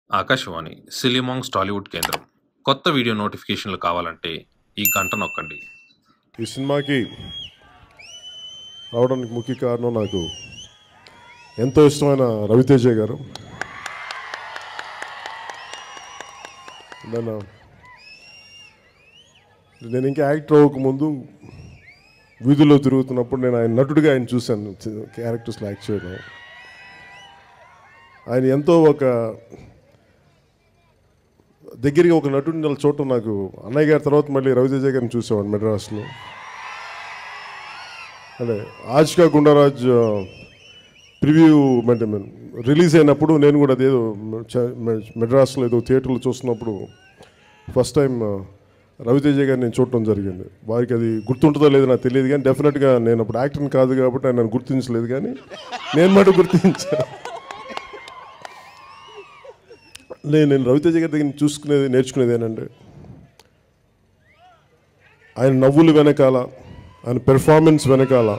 ఆకాశవాణి సిలిమాంగ్స్ టాలీవుడ్ కేంద్రం కొత్త వీడియో నోటిఫికేషన్లు కావాలంటే ఈ గంట నొక్కండి ఈ సినిమాకి రావడానికి ముఖ్య కారణం నాకు ఎంతో ఇష్టమైన రవితేజ గారు నేను నేను ఇంకా యాక్టర్ అవ్వకముందు వీధుల్లో తిరుగుతున్నప్పుడు నేను ఆయన నటుడిగా ఆయన చూశాను క్యారెక్టర్స్లో యాక్ట్ చేయడం ఆయన ఎంతో ఒక దగ్గరికి ఒక నటుడిని ఇలా చూడటం నాకు అన్నయ్య గారి తర్వాత మళ్ళీ రవితేజ గారిని చూసేవాడు మెడ్రాస్లో అదే ఆజ్కా గుండరాజ్ ప్రివ్యూ అంటే రిలీజ్ అయినప్పుడు నేను కూడా అదేదో చ- మె- మెడ్రాస్లో ఏదో థియేటర్లో చూస్తున్నప్పుడు ఫస్ట్ టైం రవితేజ గారిని నేను చూడటం జరిగింది వారికి అది గుర్తుంటుందో లేదో నాకు తెలియదు కానీ డెఫినెట్గా నేను అప్పుడు యాక్టర్ని కాదు కాబట్టి ఆయన నన్ను గుర్తించలేదు కానీ నేను మాట గుర్తించాను నేను నేను రవితేజ గారి దగ్గర చూసుకునేది నేర్చుకునేది ఏంటంటే ఆయన నవ్వులు వెనకాల ఆయన పెర్ఫార్మెన్స్ వెనకాల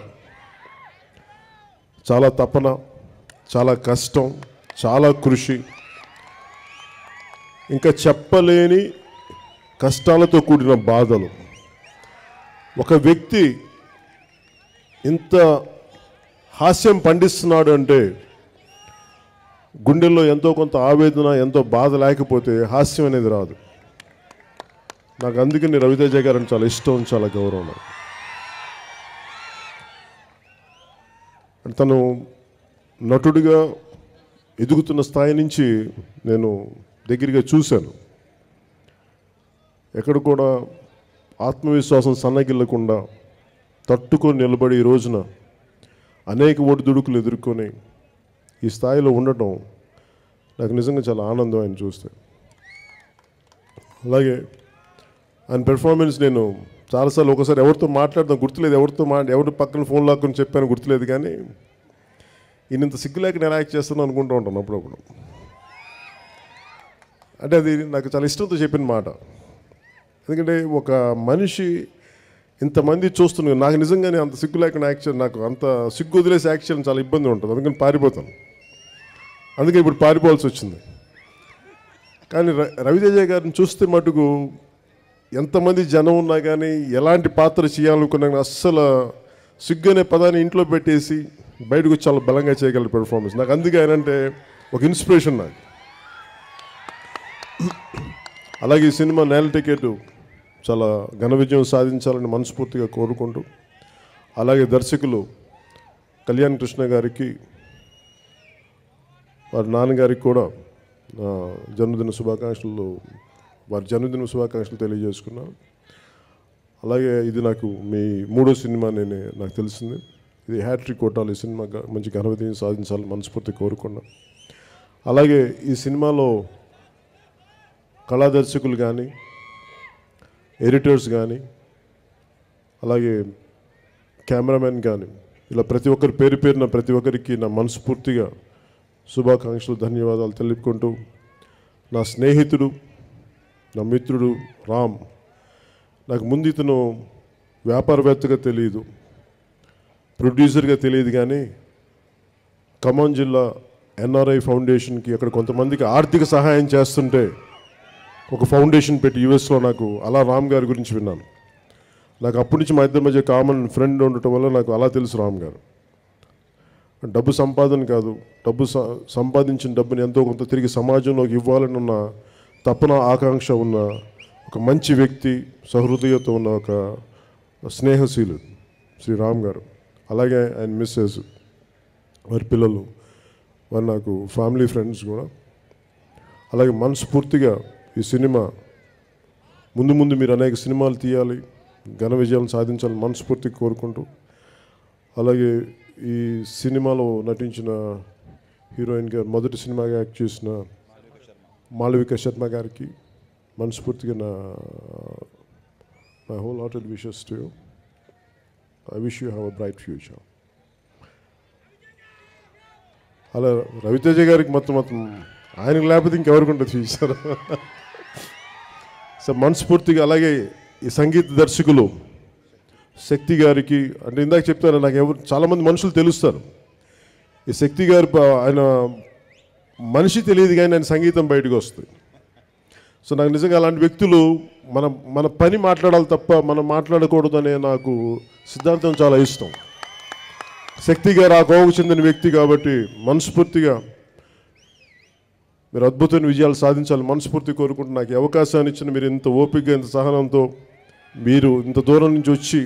చాలా తపన చాలా కష్టం చాలా కృషి ఇంకా చెప్పలేని కష్టాలతో కూడిన బాధలు ఒక వ్యక్తి ఇంత హాస్యం పండిస్తున్నాడు అంటే గుండెల్లో ఎంతో కొంత ఆవేదన ఎంతో బాధ లేకపోతే హాస్యం అనేది రాదు నాకు అందుకని రవితేజ గారు చాలా ఇష్టం చాలా గౌరవం నాకు. అంటే తను నటుడిగా ఎదుగుతున్న స్థాయి నుంచి నేను దగ్గరగా చూశాను ఎక్కడ కూడా ఆత్మవిశ్వాసం సన్నగిల్లకుండా తట్టుకొని నిలబడి ఈ రోజున అనేక ఒడిదుడుకులు ఎదుర్కొని ఈ స్థాయిలో ఉండటం నాకు నిజంగా చాలా ఆనందం ఆయన చూస్తే అలాగే ఆయన పెర్ఫార్మెన్స్ నేను చాలాసార్లు ఒకసారి ఎవరితో మాట్లాడదాం గుర్తులేదు ఎవరితో మా ఎవరి పక్కన ఫోన్ లాక్కుని చెప్పాను గుర్తులేదు కానీ ఈయన ఇంత సిగ్గులేక నేను యాక్ట్ చేస్తాను అనుకుంటూ ఉంటాను అప్పుడప్పుడు అంటే అది నాకు చాలా ఇష్టంతో చెప్పిన మాట ఎందుకంటే ఒక మనిషి ఇంతమంది చూస్తున్నారు నాకు నిజంగానే అంత సిగ్గు లేకుండా యాక్ట్ చేయడం నాకు అంత సిగ్గు వదిలేసి యాక్ట్ చేయడం చాలా ఇబ్బంది ఉంటుంది అందుకని పారిపోతాను అందుకే ఇప్పుడు పారిపోవాల్సి వచ్చింది కానీ ర- రవితేజ గారిని చూస్తే మటుకు ఎంతమంది జనం ఉన్నా కానీ ఎలాంటి పాత్ర చేయాలనుకున్నా కానీ అస్సలు సిగ్గు అనే పదాన్ని ఇంట్లో పెట్టేసి బయటకు వచ్చి చాలా బలంగా చేయగలరు పెర్ఫార్మెన్స్ నాకు అందుకే ఆయన అంటే ఒక ఇన్స్పిరేషన్ నాకు అలాగే ఈ సినిమా నేల టికెట్ చాలా ఘన విజయం సాధించాలని మనస్ఫూర్తిగా కోరుకుంటూ అలాగే దర్శకులు కళ్యాణ్ కృష్ణ గారికి వారి నాన్నగారికి కూడా ఆ, జన్మదిన శుభాకాంక్షలు వారి జన్మదిన శుభాకాంక్షలు తెలియజేసుకున్నాను అలాగే ఇది నాకు మీ మూడో సినిమా నేను నాకు తెలిసింది ఇది హ్యాట్రిక్ కొట్టాలి ఈ సినిమా గ- మంచి ఘన విజయం సాధించాలని మనస్ఫూర్తి కోరుకున్నాను అలాగే ఈ సినిమాలో కళాదర్శకులు కానీ ఎడిటర్స్ కానీ అలాగే కెమెరామెన్ కానీ ఇలా ప్రతి ఒక్కరి పేరు పేరున ప్రతి ఒక్కరికి నా మనస్ఫూర్తిగా శుభాకాంక్షలు ధన్యవాదాలు తెలుపుకుంటూ నా స్నేహితుడు నా మిత్రుడు రామ్ నాకు ముందు ఇతను వ్యాపారవేత్తగా తెలియదు ప్రొడ్యూసర్గా తెలియదు కానీ ఖమ్మం జిల్లా ఎన్ఆర్ఐ ఫౌండేషన్కి అక్కడ కొంతమందికి ఆర్థిక సహాయం చేస్తుంటే ఒక ఫౌండేషన్ పెట్టి యూఎస్లో నాకు అలా రామ్ గారి గురించి విన్నాను నాకు అప్పటి నుంచి మా ఇద్దరి మధ్య కామన్ ఫ్రెండ్ ఉండటం వల్ల నాకు అలా తెలుసు రామ్ గారు డబ్బు సంపాదన కాదు డబ్బు స- సంపాదించిన డబ్బుని ఎంతో కొంత తిరిగి సమాజంలోకి ఇవ్వాలని ఉన్న తపన ఆకాంక్ష ఉన్న ఒక మంచి వ్యక్తి సహృదయతో ఉన్న ఒక స్నేహశీలుడు శ్రీ రామ్ గారు అలాగే ఆయన మిస్సెస్ వారి పిల్లలు వారు నాకు ఫ్యామిలీ ఫ్రెండ్స్ కూడా అలాగే మనస్ఫూర్తిగా ఈ సినిమా ముందు ముందు మీరు అనేక సినిమాలు తీయాలి ఘన విజయాలను సాధించాలని మనస్ఫూర్తిగా కోరుకుంటూ అలాగే ఈ సినిమాలో నటించిన హీరోయిన్ గారు మొదటి సినిమాగా యాక్ట్ చేసిన మాళవిక శర్మ గారికి మనస్ఫూర్తిగా నా my whole hearted wishes to I wish you have a bright future అలా రవితేజ గారికి మొత్తం మొత్తం ఆయనకు లేకపోతే ఇంకెవరికి ఉంటుంది ఫ్యూచర్ సో మనస్ఫూర్తిగా అలాగే ఈ సంగీత దర్శకులు శక్తి గారికి అంటే ఇందాక చెప్తాను నాకు ఎవరు చాలామంది మనుషులు తెలుస్తారు ఈ శక్తి గారు ప- ఆయన మనిషి తెలియదు కానీ ఆయన సంగీతం బయటకు వస్తుంది సో నాకు నిజంగా అలాంటి వ్యక్తులు మన మన పని మాట్లాడాలి తప్ప మనం మాట్లాడకూడదు అనే నాకు సిద్ధాంతం చాలా ఇష్టం శక్తి గారు ఆ కోవకు చెందిన వ్యక్తి కాబట్టి మనస్ఫూర్తిగా మీరు అద్భుతమైన విజయాలు సాధించాలి మనస్ఫూర్తి కోరుకుంటూ నాకు ఈ అవకాశాన్ని ఇచ్చిన మీరు ఇంత ఓపికగా ఇంత సహనంతో మీరు ఇంత దూరం నుంచి వచ్చి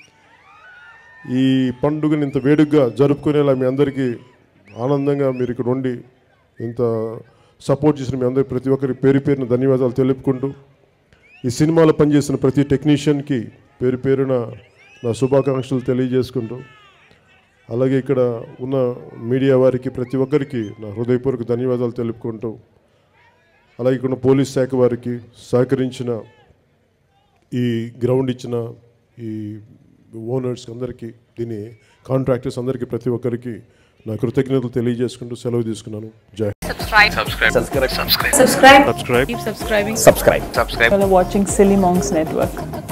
ఈ పండుగని ఇంత వేడుకగా జరుపుకునేలా మీ అందరికీ ఆనందంగా మీరు ఇక్కడ ఉండి ఇంత సపోర్ట్ చేసిన మీ అందరికి ప్రతి ఒక్కరికి పేరు పేరున ధన్యవాదాలు తెలుపుకుంటూ ఈ సినిమాలో పనిచేసిన ప్రతి టెక్నీషియన్కి పేరు పేరున నా శుభాకాంక్షలు తెలియజేసుకుంటూ అలాగే ఇక్కడ ఉన్న మీడియా వారికి ప్రతి ఒక్కరికి నా హృదయపూర్వక ధన్యవాదాలు తెలుపుకుంటూ అలాగే ఇక్కడ ఉన్న పోలీస్ శాఖ వారికి సహకరించిన ఈ గ్రౌండ్ ఇచ్చిన ఈ ఓనర్స్ అందరికీ దీని కాంట్రాక్టర్స్ అందరికీ ప్రతి ఒక్కరికి నా కృతజ్ఞతలు తెలియజేసుకుంటూ సెలవు తీసుకున్నాను జై subscribe subscribe subscribe subscribe subscribe keep subscribing subscribe subscribe while watching silly monks network